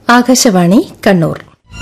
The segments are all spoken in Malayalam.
ആകാശവാണി കണ്ണൂർ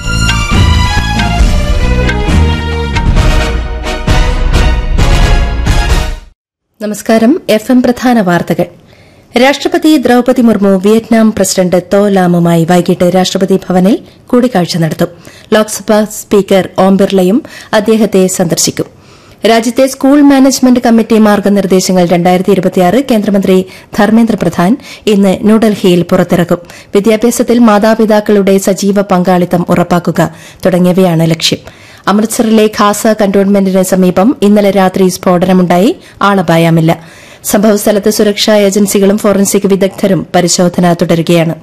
നമസ്കാരം എഫ് എം പ്രധാന വാർത്തകൾ രാഷ്ട്രപതി ദ്രൌപതി മുർമു വിയറ്റ്നാം പ്രസിഡന്റ് തോ ലാമുമായി വൈകിട്ട് രാഷ്ട്രപതി ഭവനിൽ കൂടിക്കാഴ്ച നടത്തും ലോക്സഭാ സ്പീക്കർ ഓം ബിർളയും അദ്ദേഹത്തെ സന്ദർശിക്കും രാജ്യത്തെ സ്കൂൾ മാനേജ്മെന്റ് കമ്മിറ്റി മാർഗനിർദ്ദേശങ്ങൾ കേന്ദ്രമന്ത്രി ധർമ്മേന്ദ്ര പ്രധാൻ ഇന്ന് ന്യൂഡൽഹിയിൽ പുറത്തിറക്കും വിദ്യാഭ്യാസത്തിൽ മാതാപിതാക്കളുടെ സജീവ പങ്കാളിത്തം ഉറപ്പാക്കുക തുടങ്ങിയവയാണ് ലക്ഷ്യം അമൃത്സറിലെ ഖാസ കന്റോൺമെന്റിന് സമീപം ഇന്നലെ രാത്രി സ്ഫോടനമുണ്ടായി ആളപായമില്ല സംഭവസ്ഥലത്ത് സുരക്ഷാ ഏജൻസികളും ഫോറൻസിക് വിദഗ്ധരും പരിശോധന തുടരുകയാണ്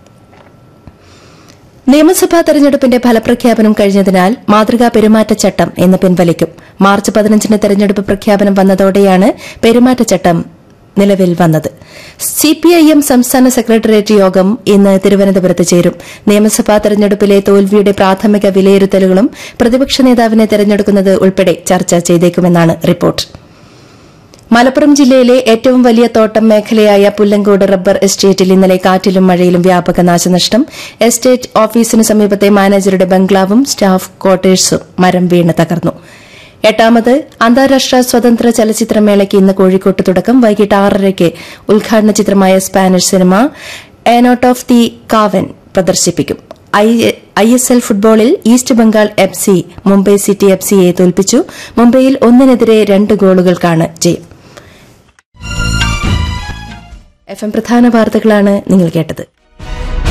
നിയമസഭാ തെരഞ്ഞെടുപ്പിന്റെ ഫലപ്രഖ്യാപനം കഴിഞ്ഞതിനാൽ മാതൃകാ പെരുമാറ്റച്ചട്ടം ഇന്ന് പിൻവലിക്കും മാർച്ച് പതിനഞ്ചിന് തെരഞ്ഞെടുപ്പ് പ്രഖ്യാപനം വന്നതോടെയാണ് പെരുമാറ്റച്ചട്ടം നിലവിൽ വന്നത് സിപിഐഎം സംസ്ഥാന സെക്രട്ടേറിയറ്റ് യോഗം ഇന്ന് തിരുവനന്തപുരത്ത് ചേരും നിയമസഭാ തെരഞ്ഞെടുപ്പിലെ തോൽവിയുടെ പ്രാഥമിക വിലയിരുത്തലുകളും പ്രതിപക്ഷ നേതാവിനെ തെരഞ്ഞെടുക്കുന്നത് ഉൾപ്പെടെ ചർച്ച ചെയ്തേക്കുമെന്നാണ് റിപ്പോർട്ട് മലപ്പുറം ജില്ലയിലെ ഏറ്റവും വലിയ തോട്ടം മേഖലയായ പുല്ലങ്കോട് റബ്ബർ എസ്റ്റേറ്റിൽ ഇന്നലെ കാറ്റിലും മഴയിലും വ്യാപക നാശനഷ്ടം എസ്റ്റേറ്റ് ഓഫീസിന് സമീപത്തെ മാനേജറുടെ ബംഗ്ലാവും സ്റ്റാഫ് ക്വാർട്ടേഴ്സും മരം വീണ് തകർന്നു എട്ടാമത് അന്താരാഷ്ട്ര സ്വതന്ത്ര ചലച്ചിത്രമേളയ്ക്ക് ഇന്ന് കോഴിക്കോട്ട് തുടക്കം വൈകിട്ട് ആറരയ്ക്ക് ഉദ്ഘാടന ചിത്രമായ സ്പാനിഷ് സിനിമ എനോട്ട് ഓഫ് ദി കാവൻ പ്രദർശിപ്പിക്കും ഐ എസ് എൽ ഫുട്ബോളിൽ East Bengal F C Mumbai city F സിയെ തോൽപ്പിച്ചു മുംബൈയിൽ ഒന്നിനെതിരെ രണ്ട് ഗോളുകൾക്കാണ് ജയം എഫ് എം പ്രധാന വാർത്തകളാണ് നിങ്ങൾ കേട്ടത്